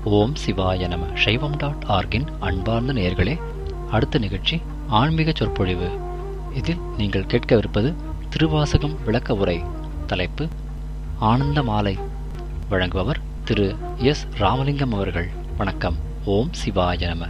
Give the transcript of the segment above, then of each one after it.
ஓம் சிவாய நம சைவம் டாட் ஆர்கின் அன்பார்ந்த நேயர்களே அடுத்த நிகழ்ச்சி ஆன்மீக சொற்பொழிவு இதில் நீங்கள் கேட்கவிருப்பது திருவாசகம் விளக்க உரை தலைப்பு ஆனந்த மாலை வழங்குபவர் திரு எஸ் ராமலிங்கம் அவர்கள் வணக்கம் ஓம் சிவாய நம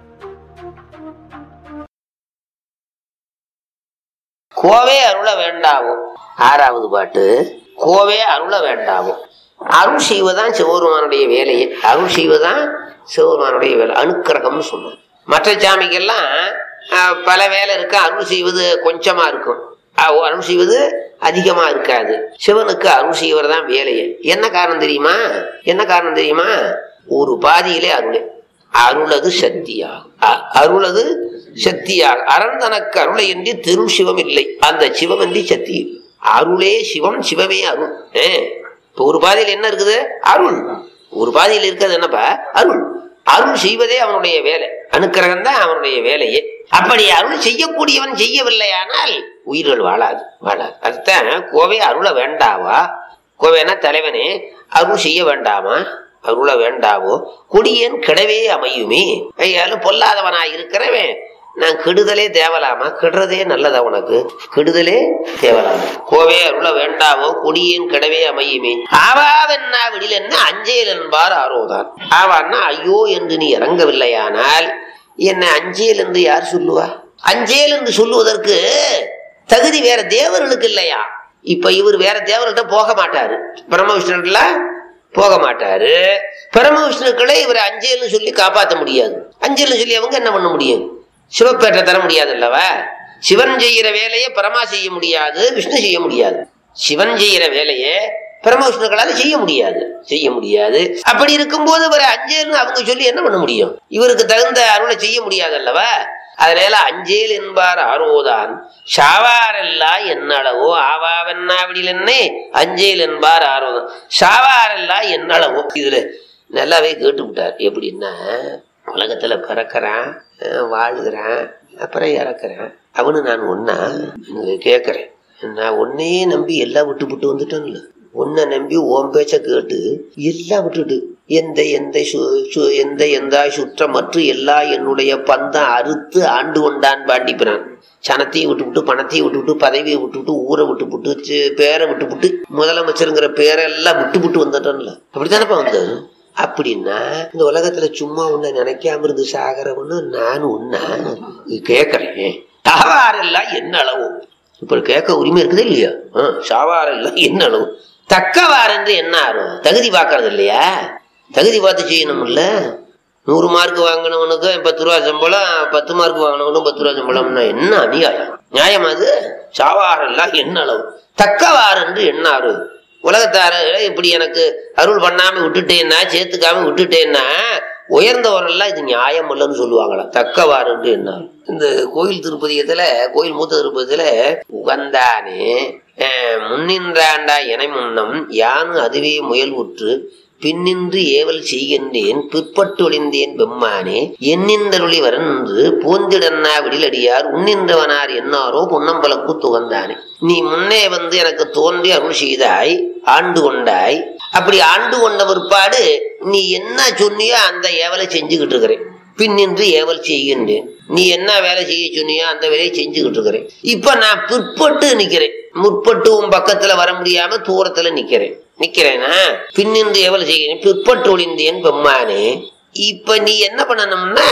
கோவே அருள வேண்டாவோ ஆறாவது பாட்டு கோவே அருள வேண்டாவோ அருள் செய்வதுதான் சிவபெருமானுடைய வேலையே அருள் செய்வதுதான் சிவபெருமானுடைய வேலை அனுக்கிரகம்னு சொல்லுவோம் மற்ற சாமிக்கெல்லாம் ஆஹ், பல வேலை இருக்கு அருள் செய்வது கொஞ்சமா இருக்கும் ஆஹ், அருள் செய்வது அதிகமா இருக்காது சிவனுக்கு அருள் செய்வது தான் வேலையே என்ன காரணம் தெரியுமா என்ன காரணம் தெரியுமா ஒரு பாதியிலே அருளே அருளது சக்தியாகும் அ- அருளது சக்தியாகும் அரண் தனக்கு அருளை என்று திரு சிவம் இல்லை அந்த சிவம் என்று சக்தி இல்லை அருளே சிவம் சிவமே அருள் ஏ, இப்ப ஒரு பாதையில் என்ன இருக்குது அருள் ஒரு பாதையில் இருக்கிறது என்னப்பா அருள் அருள் செய்வதே அவனுடைய வேலை அனுக்கிரகம் தான் அவனுடைய வேலையே அப்படி அருள் செய்யக்கூடியவன் செய்யவில்லையானால் உயிர்கள் வாழாது வாழாது அதுதான் கோவை அருள வேண்டாவா கோவைனா தலைவனே அருள் செய்ய வேண்டாமா அருள வேண்டாவோ கொடியேன் கிடவே அமையுமே ஐயாலும் பொல்லாதவனாய் இருக்கிறவன் நான் கெடுதலே தேவலாமா கெடுறதே நல்லதா உனக்கு கெடுதலே தேவலாமா கோவே அருள வேண்டாவோ கொடியேன் கிடவே அமையுமே ஆவாவென்னா விடில் என்ன அஞ்சேல் என்பார் ஆரோதான் ஆவான்னா ஐயோ என்று நீ இறங்கவில்லையானால் என்னை அஞ்சேல் என்று யார் சொல்லுவா அஞ்சேல் என்று சொல்லுவதற்கு தகுதி வேற தேவர்களுக்கு இல்லையா இப்ப இவர் வேற தேவர்கள்ட்ட போக மாட்டாரு பிரம்ம விஷ்ணுல போக மாட்டாரு பரம விஷ்ணுக்களை இவர் அஞ்சேல்னு சொல்லி காப்பாற்ற முடியாது அஞ்சேல்னு சொல்லி அவங்க என்ன பண்ண முடியும் சிவப்பேற்ற தர முடியாது அல்லவா சிவன் செய்யற வேலையை பரமா செய்ய முடியாது விஷ்ணு செய்ய முடியாது சிவன் செய்யற வேலையை பரம விஷ்ணுக்களால செய்ய முடியாது செய்ய முடியாது அப்படி இருக்கும்போது இவர் அஞ்சேல்னு அவங்க சொல்லி என்ன பண்ண முடியும் இவருக்கு தகுந்த அருளை செய்ய முடியாது அல்லவா அதனால அஞ்சேல் என்பார் ஆரோதான் சாவாரெல்லா என்னளவோ ஆவாவென்னாவிடில் என்னே அஞ்சேல் என்பார் ஆரோதான் சாவாரெல்லா என்னளவோ இதுல நல்லாவே கேட்டு விட்டார் எப்படின்னா உலகத்துல பிறக்கிறான் அஹ் வாழ்கிறான் அப்புறம் இறக்குறேன் அவனு நான் ஒன்னா கேட்கறேன் நான் உன்னையே நம்பி எல்லாம் விட்டு விட்டு வந்துட்டேன்ல உன்னை நம்பி ஓம் பேச்ச கேட்டு எல்லாம் விட்டுட்டு எந்த எந்த சு- சு- எந்த எந்த சுற்றமற்று எல்லா என்னுடைய பந்தம் அறுத்து ஆண்டு கொண்டான் பாண்டிப்பினான் சனத்தையும் விட்டுவிட்டு பணத்தையும் விட்டுவிட்டு பதவியை விட்டுவிட்டு ஊரை விட்டுவிட்டு சி- பேரை விட்டுவிட்டு முதலமைச்சருங்கிற பேரெல்லாம் விட்டு விட்டு வந்துட்டோம்ல அப்படித்தானப்பா வந்தது அப்படின்னா இந்த உலகத்துல சும்மா உன்னை நினைக்காம இருந்து சாகரவன்னு நான் உன்ன கேட்கறேன் சாவாரெல்லாம் என்ன அளவு இப்ப கேட்க உரிமை இருக்குது இல்லையா ஆ, சாவாரெல்லாம் என்ன அளவு தக்கவாரென்று என்ன ஆகும் தகுதி பார்க்கறது இல்லையா தகுதி பார்த்து செய்யணும்ல நூறு மார்க் வாங்கினவனுக்கு பத்து ரூபா சம்பளம் பத்து மார்க் வாங்கினவனுக்கும் பத்து ரூபா சம்பளம்னா என்ன அநியாயம் நியாயம் அது சாவாரெல்லாம் என்ன அளவு தக்கவாரென்று எண்ணாரு உலகத்தார இப்படி எனக்கு அருள் பண்ணாம விட்டுட்டேன்னா சேர்த்துக்காம விட்டுட்டேன்னா உயர்ந்தவரெல்லாம் இது நியாயம் இல்லைன்னு சொல்லுவாங்களாம் தக்கவாறுன்னு என்ன இந்த கோயில் திருப்பதியத்துல கோயில் மூத்த திருப்பதியத்துல உகந்தானே அஹ், முன்னின்றாண்டா என முன்னம் யானு அதுவே முயல் உற்று பின்னின்று ஏவல் செய்கின்றேன் பிற்பட்டு ஒளிந்தேன் பெம்மானே எண்ணின்றருளி வரன்று போந்திடன்னா விடிலடியார் உன்னின்றவனார் என்னாரோ பொன்னம்பலக்கு துகந்தானே நீ முன்னே வந்து எனக்கு தோன்றி அருள் செய்தாய் ஆண்டு கொண்டாய் அப்படி ஆண்டு கொண்ட பிற்பாடு நீ என்ன சொன்னியோ அந்த ஏவலை செஞ்சுக்கிட்டு இருக்கிறேன் பின்னின்று ஏவல் செய்கின்றேன் நீ என்ன வேலை செய்ய சொன்னியோ அந்த வேலையை செஞ்சுக்கிட்டு இருக்கிறேன் இப்ப நான் பிற்பட்டு நிக்கிறேன் முற்பட்டு உன் பக்கத்துல வர முடியாம தூரத்துல நிக்கிறேன் நிக்கிறேனா பின்னின்று ஏவல் செய்கிறேன் பிற்பட்டு ஒளிந்தேன் பெம்மானே இப்ப நீ என்ன பண்ணணும்னா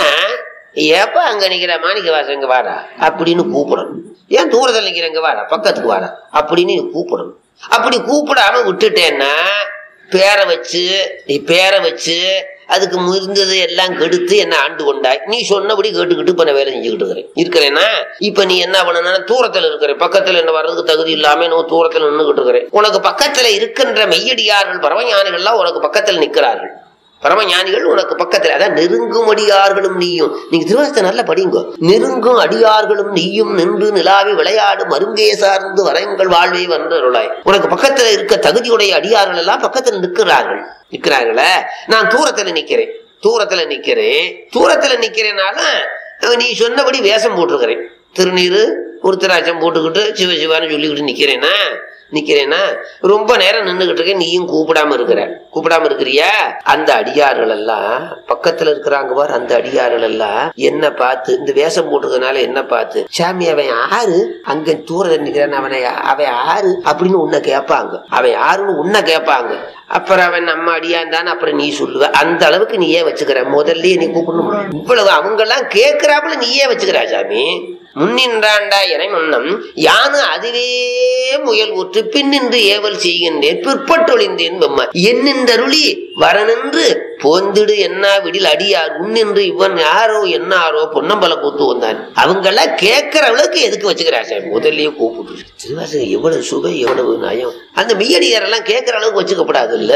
ஏப்பா அங்க நிக்கிற மாணிக்க வாசங்க வாடா அப்படின்னு கூப்பிடணும் ஏன் தூரத்துல நிக்கிறங்க வாடா பக்கத்துக்கு வாடா அப்படின்னு நீ கூப்பிடணும் அப்படி கூப்பிடாம விட்டுட்டேன்னா பேரை வச்சு நீ பேரை வச்சு அதுக்கு முறிந்தது எல்லாம் கெடுத்து என்ன ஆண்டு கொண்டாய் நீ சொன்னபடி கேட்டுக்கிட்டு இப்ப நான் வேலை செஞ்சுக்கிட்டு இருக்கிறேன் இருக்கிறேன்னா இப்ப நீ என்ன பண்ணனா தூரத்துல இருக்கிற பக்கத்துல என்ன வர்றதுக்கு தகுதி இல்லாம நான் தூரத்துல நின்றுகிட்டு இருக்கிறேன் உனக்கு பக்கத்துல இருக்கின்ற மெய்யடியார்கள் பரமஞானிகள்லாம் உனக்கு பக்கத்துல நிக்கிறார்கள் பரமஞானிகள் உனக்கு பக்கத்துல அதான் நெருங்கும் அடியார்களும் நீயும் நீங்க திருவாசத்தை நல்லா படிங்க நெருங்கும் அடியார்களும் நீயும் நின்று நிலாவி விளையாடும் மருங்கே சார்ந்து வரைங்கள் வாழ்வை வந்தருளாய் உனக்கு பக்கத்துல இருக்க தகுதியுடைய அடியார்கள் எல்லாம் பக்கத்துல நிற்கிறார்கள் நிற்கிறார்களே நான் தூரத்துல நிக்கிறேன் தூரத்துல நிக்கிறேன் தூரத்துல நிக்கிறேனால அஹ், நீ சொன்னபடி வேஷம் போட்டிருக்கிறேன் திருநீரு உருத்தராட்சம் போட்டுக்கிட்டு சிவ சிவான்னு சொல்லிக்கிட்டு நிக்கிறேன்னா நிக்கிறேன்னா ரொம்ப நேரம் நின்றுகிட்டு இருக்கேன் நீயும் கூப்பிடாம இருக்கிற கூப்பிடாம இருக்கிறியா அந்த அடியார்கள் எல்லாம் பக்கத்துல இருக்கிறாங்க பார் அந்த அடியார்கள் எல்லாம் என்ன பார்த்து இந்த வேஷம் போட்டிருக்கனால என்ன பார்த்து சாமி அவன் யாரு அங்க தூர நிக்கிறான் அவனை அவன் யாரு அப்படின்னு உன்னை கேட்பாங்க அவன் யாருன்னு உன்னை கேட்பாங்க அப்புறம் அவன் நம்ம அடியான் தானே அப்புறம் நீ சொல்லுவ அந்த அளவுக்கு நீ ஏன் வச்சுக்கிற முதல்லயே நீ கூப்பிடணும் இவ்வளவு அவங்க எல்லாம் கேட்கிறாப்புல நீ ஏன் வச்சுக்கிறா சாமி முன்னின்றாண்டா என முன்னம் யானு அதுவே முயல் ஊற்று பின்னின்று ஏவல் செய்கின்றேன் பிற்பட்டொழிந்தேன் பெம்மா என்னின்றருளி வரனின்று போந்திடு என்ன விடில் அடியார் உன்னின்று இவன் யாரோ என்னாரோ பொன்னம்பல கூத்து வந்தான் அவங்க எல்லாம் கேட்கிற அளவுக்கு எதுக்கு வச்சுக்கிறா சாமி முதல்லயே கூப்பிட்டு திருவாசகம் எவ்வளவு சுவை எவ்வளவு நயம் அந்த மெய்யடியார் எல்லாம் கேட்கிற அளவுக்கு வச்சுக்கப்படாது இல்ல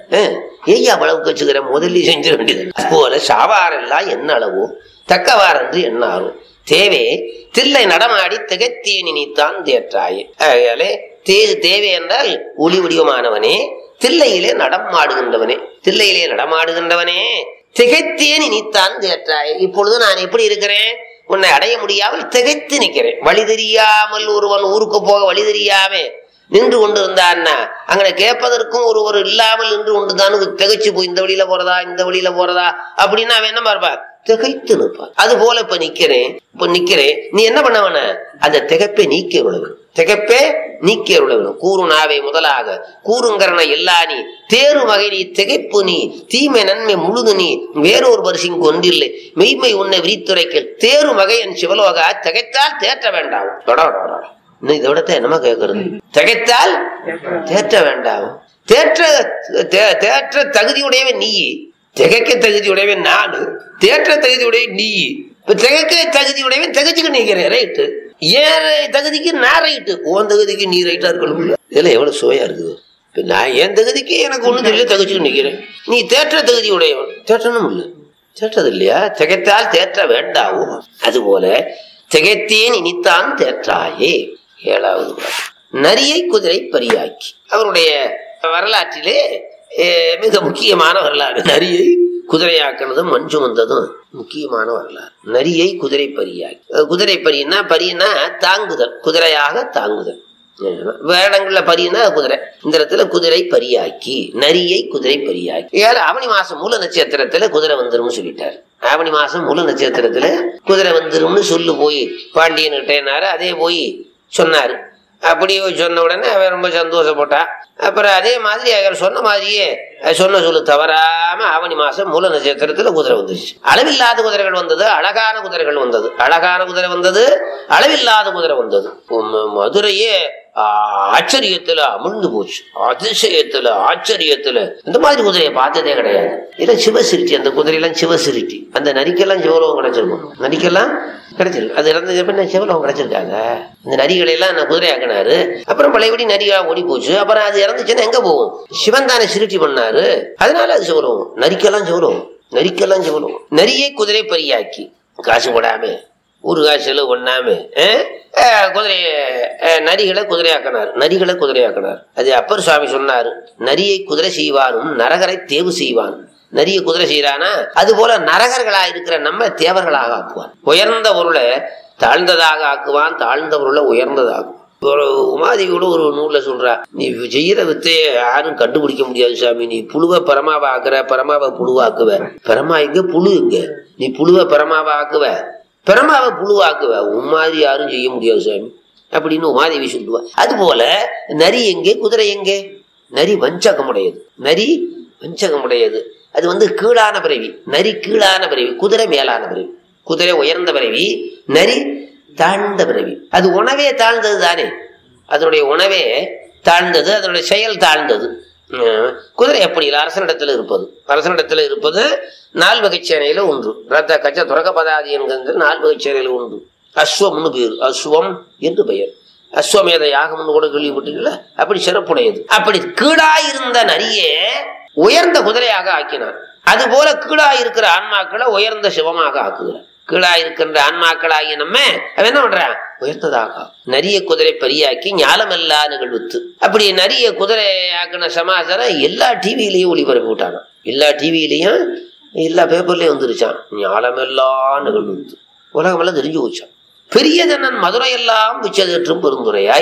ஏய்யா அளவுக்கு வச்சுக்கிற முதல்லயே செஞ்சிட வேண்டியது போல சாவாரெல்லாம் என்ன அளவோ தக்கவாரென்று என்ன ஆறும் தேவே தில்லை நடமாடி திகத்திய நினைத்தான் தேற்றாயே ஆகையாலே தே தேவை என்றால் ஒளி வடிவமானவனே தில்லையிலே நடமாடுகின்றவனே தில்லையிலே நடமாடுகின்றவனே திகைத்தே நினைத்தான் தேற்றாயே இப்பொழுது நான் எப்படி இருக்கிறேன் உன்னை அடைய முடியாமல் திகைத்து நிற்கிறேன் வழி தெரியாமல் ஒருவன் ஊருக்கு போக வழி தெரியாம நின்று கொண்டு இருந்தான்னா அங்கே கேட்பதற்கும் ஒருவர் இல்லாமல் நின்று கொண்டு தான் திகைச்சு போய் இந்த வழியில போறதா இந்த வழியில போறதா அப்படின்னு அவன் என்ன பார்ப்பான் திகைத்து நிற்பான் அது போல இப்ப நிக்கிறேன் இப்ப நிக்கிறேன் நீ என்ன பண்ண வேண அந்த திகைப்பை நீக்கி விடணும் திகைப்பே நீக்கி விடணும் கூறு நாவை முதலாக கூறுங்கரண எல்லா நீ தேரு வகை நீ திகைப்பு நீ தீமை நன்மை முழுது நீ வேறொரு பரிசின் கொண்டில்லை மெய்மை உன்னை விரித்துரைக்கல் தேரு வகை என் சிவலோகா திகைத்தால் தேற்ற வேண்டாம் தொட தொட, தொட. இன்னும் இதை விடத்த என்னமா கேட்கறது திகைத்தால் தேற்ற வேண்டாம் தேற்ற தே- தேற்ற தகுதியுடையவன் நீ திகைக்க தகுதியுடையவன் நானு தேற்ற தகுதியுடைய நீ இப்ப திகைக்க தகுதியுடையவன் திகைச்சுக்கு நிக்கிறேன் ரைட்டு ஏன் தகுதிக்கு நான் ரைட்டு உன் தகுதிக்கு நீ ரைட்டா இருக்கணும் இதெல்லாம் எவ்வளவு சுவையா இருக்குது இப்ப நான் என் தகுதிக்கு எனக்கு ஒண்ணு தெரியல தகுச்சுக்கு நிக்கிறேன் நீ தேற்ற தகுதி உடையவன் தேற்றணும் இல்லை தேற்றது இல்லையா திகைத்தால் தேற்ற வேண்டாவோ அதுபோல திகைத்தேன் இனித்தான் தேற்றாயே ஏழாவது பாட்டு. நரியை குதிரை பரியாக்கி அவருடைய வரலாற்றிலே அஹ், மிக முக்கியமான வரலாறு நரியை குதிரையாக்குனதும் மண் சுமந்ததும் முக்கியமான வரலாறு நரியை குதிரை பரியாக்கி அஹ், குதிரை பரினா பரினா தாங்குதல் குதிரையாக தாங்குதல் வேடங்கள்ல பரினா குதிரை இந்த இடத்துல குதிரை பரியாக்கி நரியை குதிரை பரியாக்கி ஏழு ஆவணி மாசம் மூல நட்சத்திரத்துல குதிரை வந்துரும்னு சொல்லிட்டாரு ஆவணி மாசம் மூல நட்சத்திரத்துல குதிரை வந்துரும்னு சொல்லு போய் பாண்டியன் கிட்டேனாரு அதே போய் சொன்னாரு அப்படி சொன்ன உடனே அவன் ரொம்ப சந்தோஷப்பட்டான் அப்புறம் அதே மாதிரி அவர் சொன்ன மாதிரியே அஹ், சொன்ன சொல்லு தவறாம ஆவணி மாசம் மூல நட்சத்திரத்துல குதிரை வந்துருச்சு அளவில்லாத குதிரைகள் வந்தது அழகான குதிரைகள் வந்தது அழகான குதிரை வந்தது அளவில்லாத குதிரை வந்தது உம், மதுரையே ஆஹ், ஆச்சரியத்துல அமிழ்ந்து போச்சு அதிசயத்துல ஆச்சரியத்துல இந்த மாதிரி குதிரையை பார்த்ததே கிடையாது இல்ல சிவசிருட்டி அந்த குதிரையெல்லாம் சிவசிருட்டி அந்த நரிக்கெல்லாம் சிவலோகம் கிடைச்சிருக்கும் நரிக்கெல்லாம் கிடைச்சிருக்கு அது இறந்தது பின்ன சிவலோகம் கிடைச்சிருக்காங்க இந்த நரிகளை எல்லாம் நான் குதிரையாக்கினாரு அப்புறம் பழையபடி நரியா ஓடி போச்சு அப்புறம் அது இறந்துச்சுன்னா எங்க போகும் சிவன் தானே சிருட்டி பண்ணாரு அதனால அது சிவலோகம் நரிக்கெல்லாம் சிவலோகம் நரிக்கெல்லாம் சிவலோகம் நரியை குதிரை பரியாக்கி காசு போடாம ஒரு காசு செலவு பண்ணாம அஹ், அஹ், குதிரை அஹ், நரிகளை குதிரையாக்கினார் நரிகளை குதிரையாக்கினார் அது அப்பர் சுவாமி சொன்னாரு நரியை குதிரை செய்வானும் நரகரை தேவு செய்வான் நரிய குதிரை செய்யறானா அது போல நரகர்களா இருக்கிற நம்ம தேவர்களாக ஆக்குவான் உயர்ந்த பொருளை தாழ்ந்ததாக ஆக்குவான் தாழ்ந்த பொருளை உயர்ந்ததாகும் ஒரு உமாதேவியோட ஒரு நூல்ல சொல்றா நீ செய்யற வித்தைய யாரும் கண்டுபிடிக்க முடியாது சாமி நீ புழுவை பரமாவை ஆக்குற பரமாவை புழுவாக்குவ பரமா எங்க புழு எங்க நீ புழுவை பரமாவை ஆக்குவ பரமாவை புழுவாக்குவ உன் மாதிரி யாரும் செய்ய முடியாது சாமி அப்படின்னு உமாதேவி சொல்லுவா அது போல நரி எங்கே குதிரை எங்கே நரி வஞ்சகமுடையது நரி வஞ்சகமுடையது அது வந்து கீழான பிறவி நரி கீழான பிறவி குதிரை மேலான பிறவி குதிரை உயர்ந்த பிறவி நரி தாழ்ந்த பிறவி அது உணவே தாழ்ந்தது தானே அதனுடைய உணவே தாழ்ந்தது அதனுடைய செயல் தாழ்ந்தது உம், குதிரை எப்படி இல்லை அரசனிடத்தில் இருப்பது அரசனிடத்தில் இருப்பது நால் வகை சேனையில ஒன்று ரத்த கச்ச துறக்க பதாதி என்கின்ற நால் வகை சேனையில ஒன்று அஸ்வம்னு பேர் அஸ்வம் என்று பெயர் அஸ்வமேத யாகம்னு கூட கேள்விப்பட்டீங்களா அப்படி சிறப்புடையது அப்படி கீழாயிருந்த நரியே உயர்ந்த குதிரையாக ஆக்கினார் அதுபோல கீழாயிருக்கிற ஆன்மாக்களை உயர்ந்த சிவமாக ஆக்குகிறார் கீழாயிருக்கின்ற ஆன்மாக்களாகிய நம்ம அவன் என்ன பண்றான் உயர்ந்ததாக நரிய குதிரை பரியாக்கி ஞாலமெல்லா நிகழ்வுத்து அப்படி நரிய குதிரை ஆக்கின சமாச்சாரம் எல்லா டிவியிலையும் ஒளிபரப்பி விட்டாங்க எல்லா டிவியிலையும் எல்லா பேப்பர்லயும் வந்துருச்சான் ஞாலமெல்லா நிகழ்வுத்து உலகமெல்லாம் தெரிஞ்சு போச்சான் பெரிய ஜனன் மதுரையெல்லாம் பிச்சதற்றும் பெருந்துரையாய்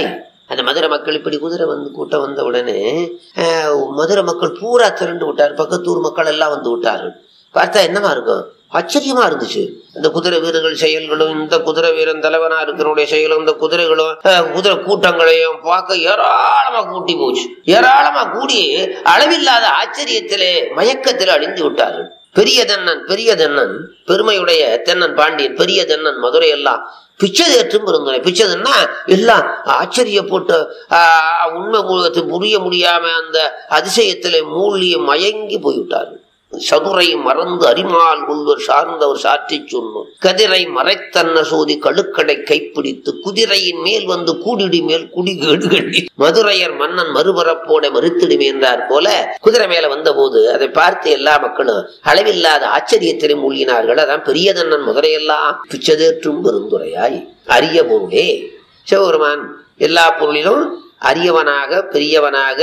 அந்த மதுரை மக்கள் இப்படி குதிரை வந்து கூட்டம் வந்த உடனே அஹ், மதுரை மக்கள் பூரா திரண்டு விட்டார் பக்கத்தூர் மக்கள் எல்லாம் வந்து விட்டார்கள் பார்த்தா என்னமா இருக்கும் ஆச்சரியமா இருந்துச்சு இந்த குதிரை வீரர்கள் செயல்களும் இந்த குதிரை வீரன் தலைவனா இருக்கிறனுடைய செயலும் இந்த குதிரைகளும் அஹ், குதிரை கூட்டங்களையும் பார்க்க ஏராளமா கூட்டி போச்சு ஏராளமா கூடி அளவில்லாத ஆச்சரியத்திலே மயக்கத்திலே அழிந்து விட்டார்கள் பெரிய தென்னன் பெரிய தென்னன் பெருமையுடைய தென்னன் பாண்டியன் பெரிய தென்னன் மதுரை எல்லாம் பிச்சை தேற்றும் பெருந்துரை பிச்சைன்னா எல்லாம் ஆச்சரியப்பட்டு ஆஹ், உண்மை முழுவத்து புரிய முடியாம அந்த அதிசயத்திலே மூழ்கி மயங்கி போய்விட்டார்கள் சதுரை மறந்து அரிமால் கொள்வர் சார்ந்தவர் சாற்றி சொன்னோம் கதிரை மறைத்தன்ன சோதி கழுக்கடை கைப்பிடித்து குதிரையின் மேல் வந்து கூடிடி மேல் குடி கேடு கண்டி மதுரையர் மன்னன் மறுபரப்போட மறுத்திடுமே என்றார் போல குதிரை மேல வந்தபோது அதை பார்த்து எல்லா மக்களும் அளவில்லாத ஆச்சரியத்திலே மூழ்கினார்கள் அதான் பெரியதண்ணன் மதுரையெல்லாம் பிச்சதேற்றும் பெருந்துரையாய் அரிய பொருளே சிவபெருமான் எல்லா பொருளிலும் அரியவனாக பெரியவனாக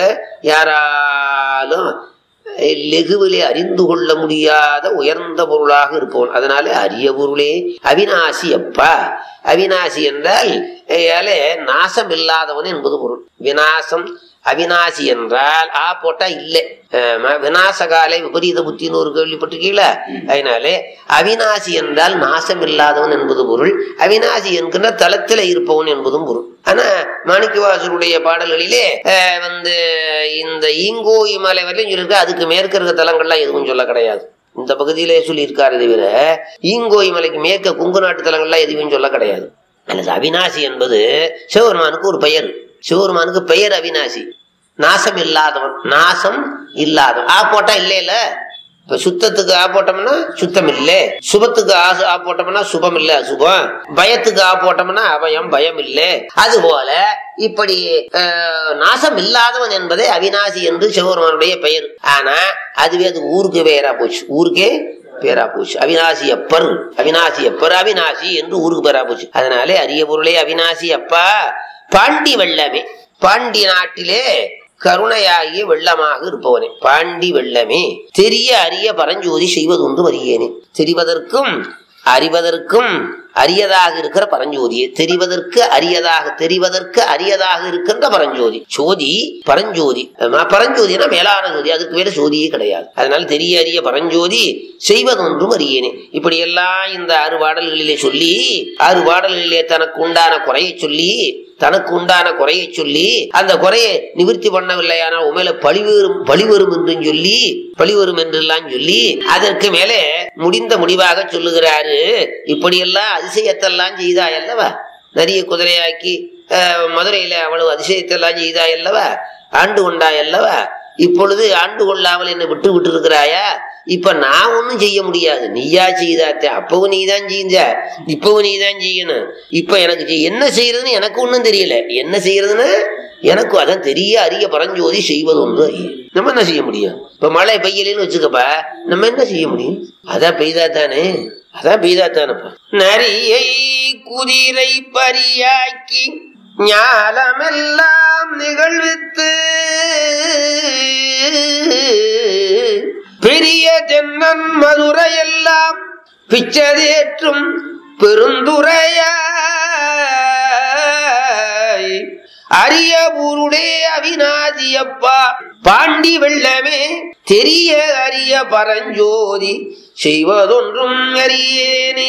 யாராலும் லெகுவிலே அறிந்து கொள்ள முடியாத உயர்ந்த பொருளாக இருப்பவன் அதனால அரிய பொருளே அவிநாசி அப்பா அவிநாசி என்றால் ஏலே நாசம் இல்லாதவன் என்பது பொருள் விநாசம் அவிநாசி என்றால் ஆ போட்டா இல்லை ஆமா, விநாசகாலை விபரீத புத்தின்னு ஒரு கேள்விப்பட்டிருக்கீங்களா அதனாலே அவிநாசி என்றால் நாசம் இல்லாதவன் என்பது பொருள் அவிநாசி என்கின்ற தளத்தில இருப்பவன் என்பதும் பொருள் ஆனா மாணிக்கவாசருடைய பாடல்களிலே அஹ், வந்து இந்த ஈங்கோ இமலை வரையும் சொல்லியிருக்க அதுக்கு மேற்க இருக்க தலங்கள்லாம் எதுவும் சொல்ல கிடையாது இந்த பகுதியிலே சொல்லியிருக்காரு தவிர ஈங்கோய் மலைக்கு மேற்க குங்கு நாட்டு தலங்கள்லாம் எதுவும் சொல்ல கிடையாது அல்லது அவிநாசி என்பது சிவபெருமானுக்கு ஒரு பெயர் சிவபெருமானுக்கு பெயர் அவிநாசி நாசம் இல்லாதவன் நாசம் இல்லாதவன் ஆ போட்டா இல்ல இல்ல இப்ப சுத்தத்துக்கு ஆ போட்டோம்னா சுத்தம் இல்லை சுபத்துக்கு ஆ ஆ போட்டோம்னா சுபம் இல்ல அசுபம் பயத்துக்கு ஆ போட்டோம்னா அபயம் பயம் இல்லை அதுபோல இப்படி அஹ், நாசம் இல்லாதவன் என்பதே அவிநாசி என்று சிவபெருமானுடைய பெயர் ஆனா அதுவே அது ஊருக்கு பெயரா போச்சு ஊருக்கே பேரா போச்சு அவிநாசி அப்பர் அவிநாசி அப்பர் அவிநாசி என்று ஊருக்கு பேரா போச்சு அதனாலே அரிய பொருளே அவிநாசி அப்பா பாண்டி வெள்ளமே பாண்டி நாட்டிலே கருணையாகிய வெள்ளமாக இருப்பவனே பாண்டி வெள்ளமே தெரிய அரிய பரஞ்சோதி செய்வதுண்டு அறியேனே தெரிவதற்கும் அறிவதற்கும் அரியதாக இருக்கிற பரஞ்சோதியே தெரிவதற்கு அரியதாக தெரிவதற்கு அரியதாக இருக்கின்ற பரஞ்சோதி சோதி பரஞ்சோதி ஆமா, பரஞ்சோதினா மேலான ஜோதி அதுக்கு மேல ஜோதியே கிடையாது அதனால தெரிய அரிய பரஞ்சோதி செய்வதொன்றும் அறியேனே இப்படி எல்லாம் இந்த ஆறு பாடல்களிலே சொல்லி ஆறு பாடல்களிலே தனக்கு உண்டான குறையை சொல்லி தனக்கு உண்டான குறையை சொல்லி அந்த குறையை நிவர்த்தி பண்ணவில்லையானால் உண்மையில பழிவரும் பழிவரும் என்றும் சொல்லி பழிவரும் என்றெல்லாம் சொல்லி அதற்கு மேலே முடிந்த முடிவாக சொல்லுகிறாரு இப்படியெல்லாம் அதிசயத்தெல்லாம் செய்தாய் அல்லவா நிறைய குதிரையாக்கி அஹ், மதுரையில அவ்வளவு அதிசயத்தெல்லாம் செய்தாய் அல்லவா ஆண்டு கொண்டாய் அல்லவா இப்பொழுது ஆண்டு கொள்ளாமல் என்னை விட்டு விட்டு இருக்கிறாயா இப்ப நான் ஒண்ணும் செய்ய முடியாது நீயா செய்தாத்தே அப்பவும் நீ தான் செஞ்ச இப்பவும் நீ தான் செய்யணும் இப்ப எனக்கு செய்- என்ன செய்யறதுன்னு எனக்கு ஒண்ணும் தெரியல என்ன செய்யறதுன்னு எனக்கு அதான் தெரிய அறிய பரஞ்சோதி செய்வது ஒன்று அறிய நம்ம என்ன செய்ய முடியும் இப்ப மழை பெய்யலன்னு வச்சுக்கப்பா நம்ம என்ன செய்ய முடியும் அதான் பெய்தா தானே அதான் பெய்தா தானப்பா நரியை குதிரை பரியாக்கி ஞாலமெல்லாம் நிகழ்வித்து பெரிய தென்னன் மதுரையெல்லாம் பிச்சதேற்றும் பெருந்துரையாய் அரிய ஊருடே அவிநாதியப்பா பாண்டி வெள்ளமே தெரிய அரிய பரஞ்சோதி செய்வதொன்றும் அறியேனே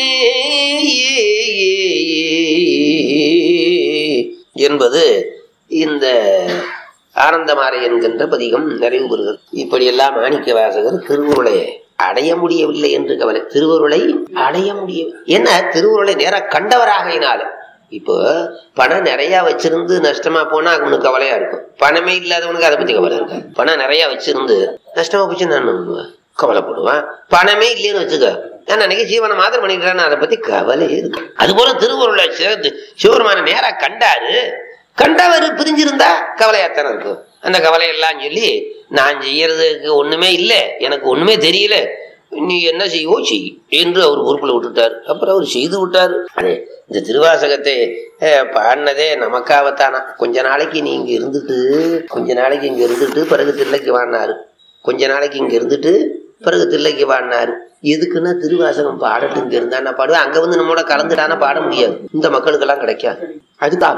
என்பது இந்த ஆனந்தமாலை என்கின்ற பதிகம் நிறைவு பெறுகிறது இப்படியெல்லாம் மாணிக்க வாசகர் திருவுருளை அடைய முடியவில்லை என்று கவலை திருவுருளை அடைய முடியவில்லை என்ன திருவுருளை நேர கண்டவராகையினாலும் இப்போ பணம் நிறைய வச்சிருந்து நஷ்டமா போனா அவனுக்கு கவலையா இருக்கும் பணமே இல்லாதவனுக்கு அதை பத்தி கவலை இருக்காது பணம் நிறைய வச்சிருந்து நஷ்டமா போச்சு நான் என்ன பண்ணுவேன்? கவலைப்படுவான் பணமே இல்லைன்னு வச்சுக்க நான் அன்னைக்கு ஜீவனை மாதிரி பண்ணிக்கிறேன்னு அதை பத்தி கவலை இருக்கு அது போல திருவுருளை சேர்ந்து சிவருமான நேரா கண்டாரு கண்டவர் பிரிஞ்சிருந்தா கவலையாத்தானே இருக்கும் அந்த கவலையெல்லாம் சொல்லி நான் செய்யறதுக்கு ஒண்ணுமே இல்லை எனக்கு ஒண்ணுமே தெரியல நீ என்ன செய்வோ செய் என்று அவர் பொறுப்புல விட்டுட்டார் அப்புறம் அவர் செய்து விட்டார் அது இந்த திருவாசகத்தை அஹ், பாடினதே நமக்காகத்தானா கொஞ்ச நாளைக்கு நீ இங்க இருந்துட்டு கொஞ்ச நாளைக்கு இங்க இருந்துட்டு பிறகு தில்லைக்கு வாடினாரு கொஞ்ச நாளைக்கு இங்க இருந்துட்டு பிறகு தில்லைக்கு பாடினாரு எதுக்குன்னா திருவாசகம் பாடட்டும் இங்க இருந்தா நான் பாடுவேன் அங்க வந்து நம்மளோட கலந்துட்டானா பாட முடியாது இந்த மக்களுக்கெல்லாம் கிடைக்காது அதுக்காக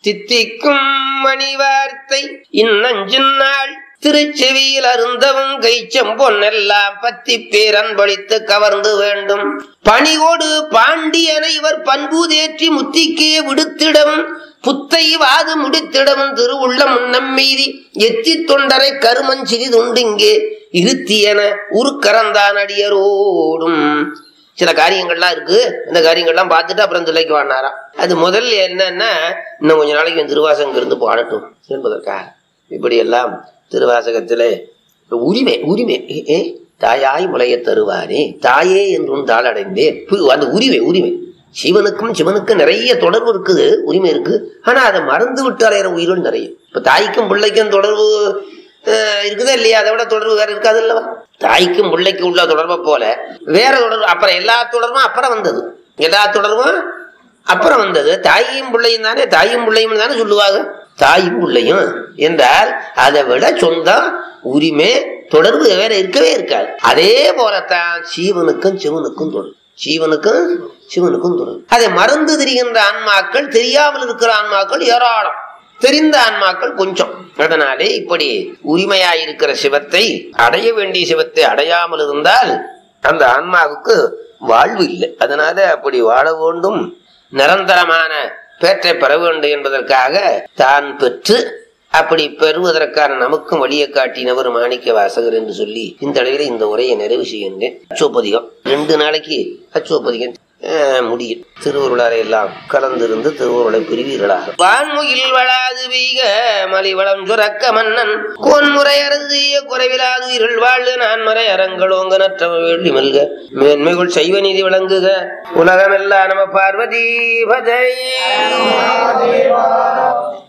தித்திக்கும் மணிவார்த்தை இன்னஞ்சின்னாள் திருச்செவியில் அருந்தவும் கைச்சம் பொன்னெல்லாம் பத்தி பேரன்பளித்து கவர்ந்து வேண்டும் பணிகோடு பாண்டியனை இவர் பண்பு தேற்றி முத்திக்கே விடுத்திடம் புத்தை வாது முடித்திடவும் திருவுள்ள முன்னம் மீறி எத்தி தொண்டரை கருமஞ்சிறிதுண்டு இங்கே இருத்தியன உருக்கரந்தான் அடியரோடும் சில காரியங்கள்லாம் இருக்கு இந்த காரியங்கள்லாம் பார்த்துட்டு அப்புறம் தில்லைக்கு வாடினாராம் அது முதல்ல என்னன்னா இன்னும் கொஞ்ச நாளைக்கு என் திருவாசகம் இருந்து பாடட்டும் என்பதற்காக இப்படி எல்லாம் திருவாசகத்திலே உரிமை உரிமை ஏ, ஏ, தாயாய் முளைய தருவானே தாயே என்றும் தாளடைந்தேன் பு- அந்த உரிமை உரிமை சிவனுக்கும் சிவனுக்கும் நிறைய தொடர்பு இருக்குது உரிமை இருக்கு ஆனா அதை மறந்து விட்டு அலையிற உயிரும் நிறைய இப்ப தாய்க்கும் பிள்ளைக்கும் தொடர்பு அஹ், இருக்குதா இல்லையா அதை விட தொடர்பு வேற இருக்காது இல்லவா தாய்க்கும் பிள்ளைக்கும் உள்ள தொடர்பை போல வேற தொடர்பு அப்புறம் எல்லா தொடர்பும் அப்புறம் வந்தது எல்லா தொடர்பும் அப்புறம் வந்தது தாயும் பிள்ளையும் தானே தாயும் பிள்ளையும் தானே சொல்லுவாங்க தாயும் பிள்ளையும் என்றால் அதை விட சொந்தம் உரிமை தொடர்பு வேற இருக்கவே இருக்காது அதே போலத்தான் சீவனுக்கும் சிவனுக்கும் தொடர்பு சீவனுக்கும் சிவனுக்கும் தொடர்பு அதை மறந்து திரிகின்ற ஆன்மாக்கள் தெரியாமல் இருக்கிற ஆன்மாக்கள் ஏராளம் தெரிந்த ஆன்மாக்கள் கொஞ்சம் அதனாலே இப்படி உரிமையாயிருக்கிற சிவத்தை அடைய வேண்டிய சிவத்தை அடையாமல் இருந்தால் அந்த ஆன்மாவுக்கு வாழ்வு இல்லை அதனால அப்படி வாழ வேண்டும் நிரந்தரமான பேற்றை பெற வேண்டும் என்பதற்காக தான் பெற்று அப்படி பெறுவதற்கான நமக்கும் வழியை காட்டினவர் மாணிக்க வாசகர் என்று சொல்லி இந்த அளவில் இந்த உரையை நிறைவு செய்கின்றேன் அச்சோப்பதிகம் ரெண்டு நாளைக்கு அச்சோப்பதிகம் அஹ், முடியும் திருவுருளாரை எல்லாம் கலந்திருந்து திருவுருளை பிரிவீர்களாக வான்முகில் வளாது வீக மலிவளம் சுரக்க மன்னன் கோன்முறை அரசு குறைவிலாது இருள் வாழ்வு நான் மறை அரங்களோங்க நற்ற வேள்வி மல்க மேன்மைகள் செய்வ நீதி விளங்குக உலகமெல்லாம் நம பார்வதி பஜை